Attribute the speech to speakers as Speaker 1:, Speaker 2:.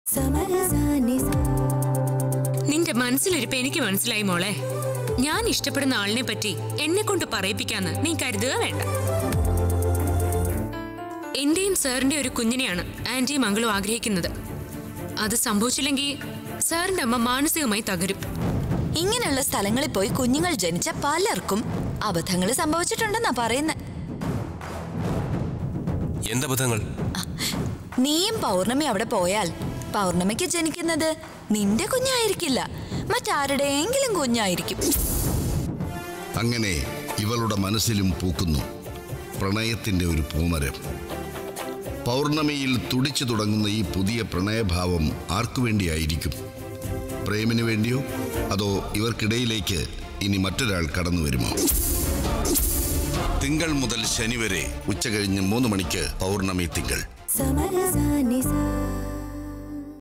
Speaker 1: നിന്റെ മനസ്സിലിരിപ്പ് എനിക്ക് മനസ്സിലായി മോളെ ഞാൻ ഇഷ്ടപ്പെടുന്ന ആളിനെ പറ്റി എന്നെ കൊണ്ട് പറയിപ്പിക്കാന്ന് നീ കരുതുക വേണ്ട എന്റെയും സാറിന്റെ ഒരു കുഞ്ഞിനെയാണ് ആന്റിയും മകളും ആഗ്രഹിക്കുന്നത് അത് സംഭവിച്ചില്ലെങ്കിൽ സാറിന്റെ അമ്മ മാനസികമായി തകരും
Speaker 2: ഇങ്ങനെയുള്ള സ്ഥലങ്ങളിൽ പോയി കുഞ്ഞുങ്ങൾ ജനിച്ച പലർക്കും അബദ്ധങ്ങൾ സംഭവിച്ചിട്ടുണ്ടെന്നാ പറയുന്നത്
Speaker 3: എന്തബദ്ധങ്ങൾ
Speaker 2: നീയും പൗർണമി അവിടെ പോയാൽ പൗർണമിക്ക് ജനിക്കുന്നത് നിന്റെ കുഞ്ഞായിരിക്കില്ല മറ്റാരുടെയെങ്കിലും കുഞ്ഞായിരിക്കും
Speaker 4: അങ്ങനെ ഇവളുടെ മനസ്സിലും പൂക്കുന്നു പ്രണയത്തിന്റെ ഒരു പൂമരം പൗർണമിയിൽ തുടിച്ചു തുടങ്ങുന്ന ഈ പുതിയ പ്രണയഭാവം ആർക്കു വേണ്ടിയായിരിക്കും പ്രേമിന് വേണ്ടിയോ അതോ ഇവർക്കിടയിലേക്ക് ഇനി മറ്റൊരാൾ കടന്നു വരുമോ തിങ്കൾ മുതൽ ശനി വരെ ഉച്ച കഴിഞ്ഞ് മൂന്ന് മണിക്ക് പൗർണമി തിങ്കൾ
Speaker 5: സമരസാനി സാ